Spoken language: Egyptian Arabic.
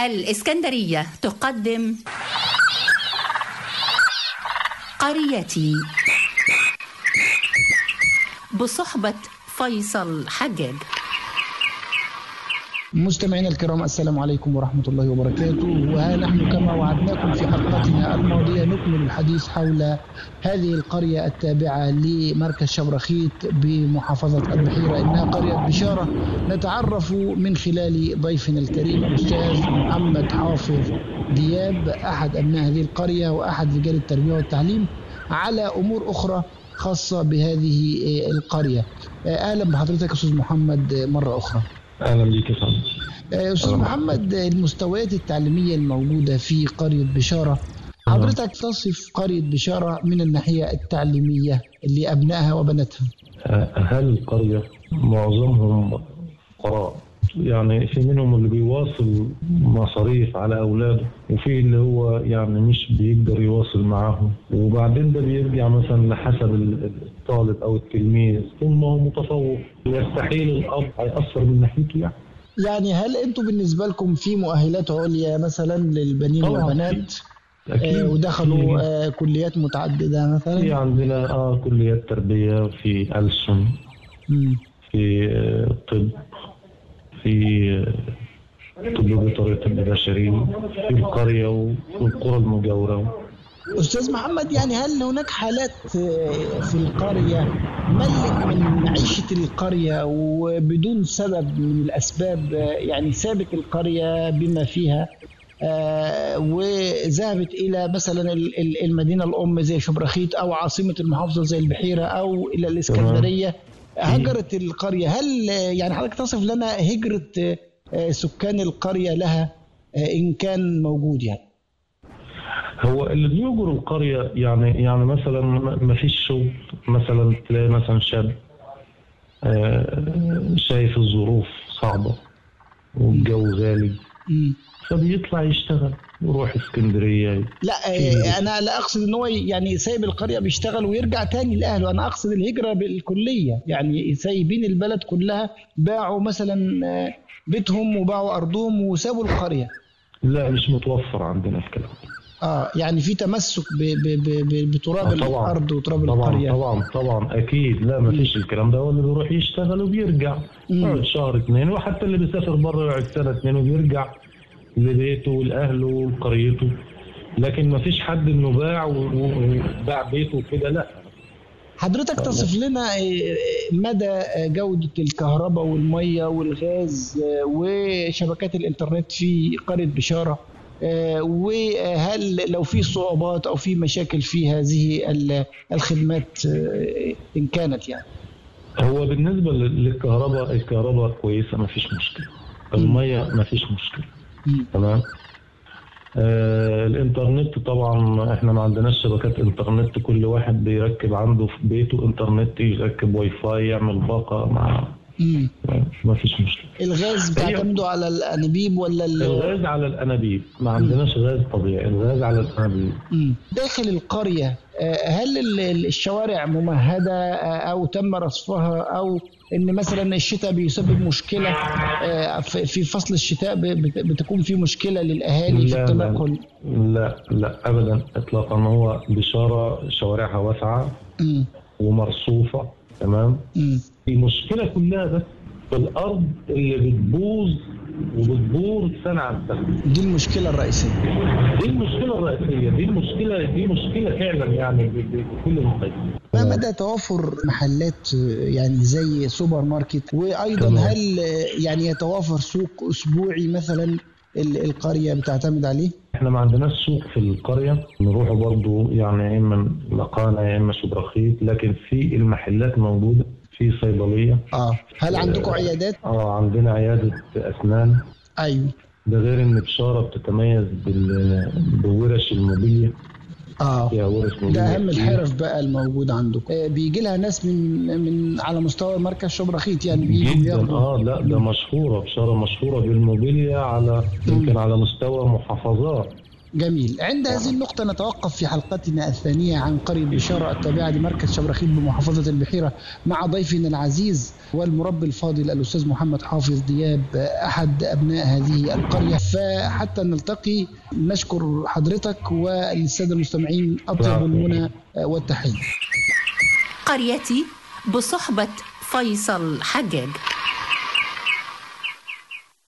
الإسكندرية تقدم قريتي بصحبة فيصل حجاج مستمعينا الكرام السلام عليكم ورحمة الله وبركاته وها نحن كما وعدناكم في حلقتنا الماضية نكمل الحديث حول هذه القرية التابعة لمركز شبرخيت بمحافظة البحيرة إنها قرية بشارة نتعرف من خلال ضيفنا الكريم الأستاذ محمد حافظ دياب أحد أبناء هذه القرية وأحد رجال التربية والتعليم على أمور أخرى خاصة بهذه القرية أهلا بحضرتك أستاذ محمد مرة أخرى اهلا بيك يا فندم استاذ محمد المستويات التعليميه الموجوده في قريه بشاره حضرتك تصف قريه بشاره من الناحيه التعليميه لابنائها وبناتها اهل القريه معظمهم فقراء يعني في منهم اللي بيواصل مصاريف على اولاده وفي اللي هو يعني مش بيقدر يواصل معاهم وبعدين ده بيرجع مثلا لحسب الطالب او التلميذ طول ما هو متفوق يستحيل الاب هيأثر من ناحيته يعني يعني هل انتوا بالنسبه لكم في مؤهلات عليا مثلا للبنين طبعاً. والبنات اكيد آه ودخلوا في- آه كليات متعدده في مثلا عندنا اه كليات تربيه في ألسن مم. في آه، طب في آه، طب بيطري طب بشري في القريه وفي القرى المجاوره استاذ محمد يعني هل هناك حالات آه، في القريه ملت من معيشه القريه وبدون سبب من الاسباب آه، يعني سابت القريه بما فيها آه، وذهبت الى مثلا ال- ال- المدينه الام زي شبرخيت او عاصمه المحافظه زي البحيره او الى الاسكندريه هجرت القريه هل آه، يعني حضرتك تصف لنا هجره آه، آه، سكان القريه لها آه، ان كان موجود يعني هو اللي بيجر القرية يعني يعني مثلا ما فيش شغل مثلا تلاقي مثلا شاب آه، شايف الظروف صعبة والجو غالي مم. فبيطلع يشتغل يروح اسكندرية لا آه، انا لا اقصد ان هو يعني سايب القريه بيشتغل ويرجع تاني لاهله انا اقصد الهجره بالكليه يعني سايبين البلد كلها باعوا مثلا آه، بيتهم وباعوا ارضهم وسابوا القريه لا مش متوفر عندنا الكلام اه يعني في تمسك ب ب ب ب بتراب آه، طبعاً. الارض وتراب طبعا القريه طبعا طبعا اكيد لا ما فيش الكلام ده هو اللي بيروح يشتغل وبيرجع مم. يقعد شهر اتنين وحتى اللي بيسافر بره يقعد سنه اتنين وبيرجع لبيته ولاهله وقريته لكن ما فيش حد انه باع و- و- وباع بيته وكده لا حضرتك تصف لنا آه، مدى آه، جودة الكهرباء والمية والغاز آه، وشبكات الإنترنت في قرية بشارة آه، وهل لو في صعوبات أو في مشاكل في هذه ال- الخدمات آه، إن كانت يعني هو بالنسبه لل- للكهرباء الكهرباء كويسه ما فيش مشكله الميه ما فيش مشكله مم. تمام آه الانترنت طبعا احنا ما عندناش شبكات انترنت كل واحد بيركب عنده في بيته انترنت يركب واي فاي يعمل باقه مع مم. ما فيش مشكله الغاز بتعتمدوا على الأنابيب ولا ال- الغاز على الانابيب ما عندناش غاز طبيعي الغاز على الانابيب مم. داخل القرية آه، هل ال- ال- الشوارع ممهدة آه، أو تم رصفها أو إن مثلا الشتاء بيسبب مشكلة آه، في في فصل الشتاء ب- بت- بتكون في مشكلة للأهالي في لا التنقل لا لا لا ابدا اطلاقا هو بشاره شوارعها واسعه مم. ومرصوفه تمام مم. المشكله كلها بس في الارض اللي بتبوظ وبتبور سنه عن سنه دي المشكلة الرئيسية دي المشكله الرئيسيه دي المشكله دي مشكله فعلا يعني ب- ب- بكل المقاييس ما مدى توافر محلات آه، يعني زي سوبر ماركت وأيضا تمام. هل آه، يعني يتوافر سوق أسبوعي مثلا ال- القرية بتعتمد عليه؟ احنا ما عندناش سوق في القريه نروح برضو يعني يا اما لقانا يا اما شبرخيت لكن في المحلات موجوده في صيدليه اه هل عندكم عيادات؟ اه عندنا عياده اسنان ايوه ده غير ان بشاره بتتميز بال- بورش الموبيليا اه فيها ورش موبيليا ده اهم كتير. الحرف بقى الموجوده عندكم آه، بيجي لها ناس من من على مستوى مركز شبرخيت يعني بيجوا جدا ياخدوا اه لا ده مشهوره بشاره مشهوره بالموبيليا على يمكن على مستوى محافظات جميل عند هذه النقطة نتوقف في حلقتنا الثانية عن قرية بشارة التابعة لمركز شبرخيت بمحافظة البحيرة مع ضيفنا العزيز والمربي الفاضل الأستاذ محمد حافظ دياب أحد أبناء هذه القرية فحتى نلتقي نشكر حضرتك والسادة المستمعين أطيب المنى والتحية قريتي بصحبة فيصل حجاج